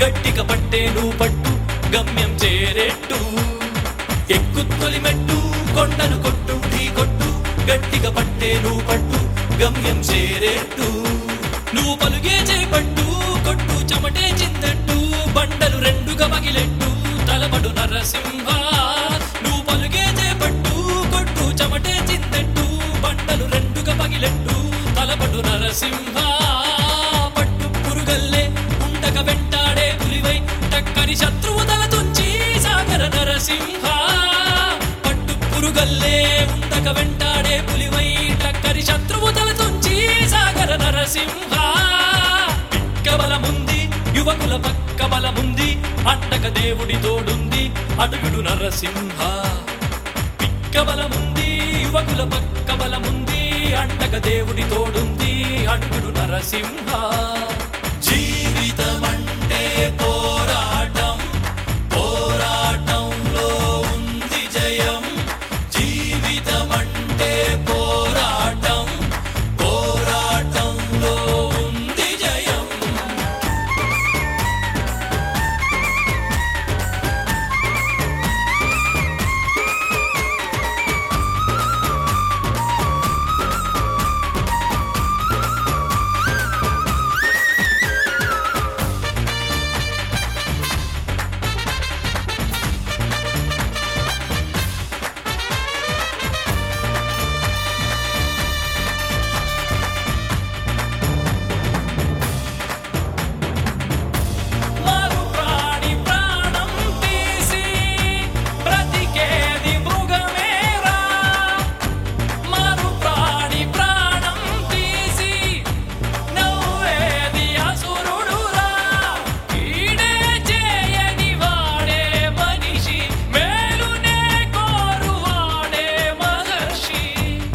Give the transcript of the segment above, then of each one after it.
గట్టిగా పట్టే నువ్వు పట్టు గమ్యం చేరేట్టు ఎక్కు తొలిమెట్టు కొండను కొట్టు ఢీ కొట్టు గట్టిగా పట్టే నువ్వు పట్టు గమ్యం చేరేట్టు నువ్వు పలుగే చేపట్టు కొట్టు చెమటే చిందట్టు బండలు రెండుగా మగిలెట్టు తలబడు నరసింహ నువ్వు పలుగే చేపట్టు కొట్టు చెమటే చిందట్టు బండలు రెండుగా పగిలెట్టు తలబడు నరసింహ పట్టు పురుగల్లే ఉండక వెంటాడే పులివై టక్కని శత్రువు తల తుంచి సాగర నరసింహ పట్టు పురుగల్లే ఉండక వెంటాడే పులివై టక్కని శత్రువు తల తుంచి సాగర నరసింహ పిక్క బలముంది యువకుల పక్క బలముంది అండక దేవుడి తోడుంది అడుగుడు నరసింహ పిక్క బలముంది యువకుల పక్క బలముంది అండక దేవుడి తోడుంది అడుగుడు నరసింహ జీవితమంటే పోరాటం పోరాటంలో ఉంది జయం జీవితమంటే పోరాటం పోరాటంలో ఉంది జయం మారు ప్రాణి ప్రాణం తీసి బ్రతికేది మృగమేరా మారు ప్రాణి ప్రాణం తీసి నవ్వేది అసురుడురా కీడే చేయని వాడే మనిషి మేలునే కోరువాడే మహర్షి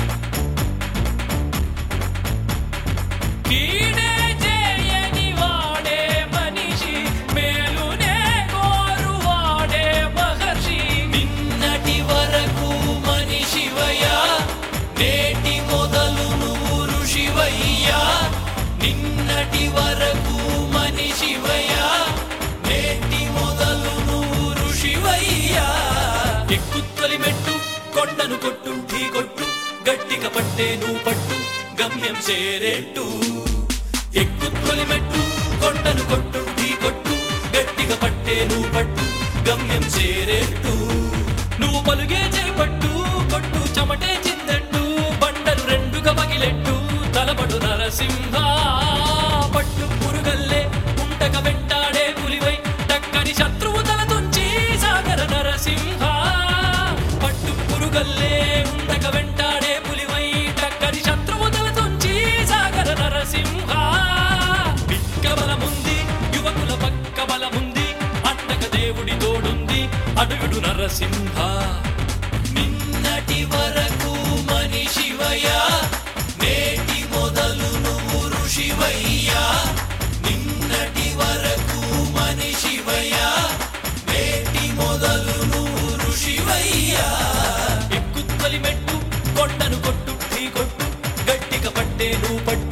కీడే చేయని వాడే మనిషి మేలునే కోరువాడే మహర్షి నిన్నటి వరకు మనిషివయ్యా నేటి మొదలు నువ్వు ఋషివయ్యా నిన్నటి వరకు మనిషివయ్యా నేటి మొదలు నువ్వు ఋషివయ్యా ఎక్కుత్తొలి మెట్టు కొండను కొట్టు ఢీ కొట్టు గట్టిగా పట్టే నువ్వు పట్టు గమ్యం చేరేట్టు ఎక్కుత్తొలి మెట్టు కొండను కొట్టు ఢీ కొట్టు గట్టిగా పట్టే నువ్వు పట్టు గమ్యం చేరేట్టు నువ్వు పలుగే చేపట్టు కొట్టు చెమటే చిందట్టు బండలు రెండుగా పగిలెట్టు తలబడు నరసింహ పట్టు పురుగల్లే ఉంటక వెంటాడే పులివై టక్కని శత్రువు తల తుంచి సాగర నరసింహ పట్టు పురుగల్లే ఉండక వెంటాడే పులివై టక్కని శత్రువు తల తుంచి సాగర నరసింహ పిక్క బలముంది యువకుల పక్క బలముంది అండక దేవుడి తోడుంది అడుగుడు నరసింహ నిన్నటి వరకు మనిషివయ్యా నేటి మొదలు నువ్వు ఋషివయ్యా నిన్నటి వరకు మనిషివయ్యా నేటి మొదలు నువ్వు ఋషివయ్యా ఎక్కుత్తలి మెట్టు కొండను కొట్టు ఢీ కొట్టు గట్టిగా పట్టే నువ్వు పట్టు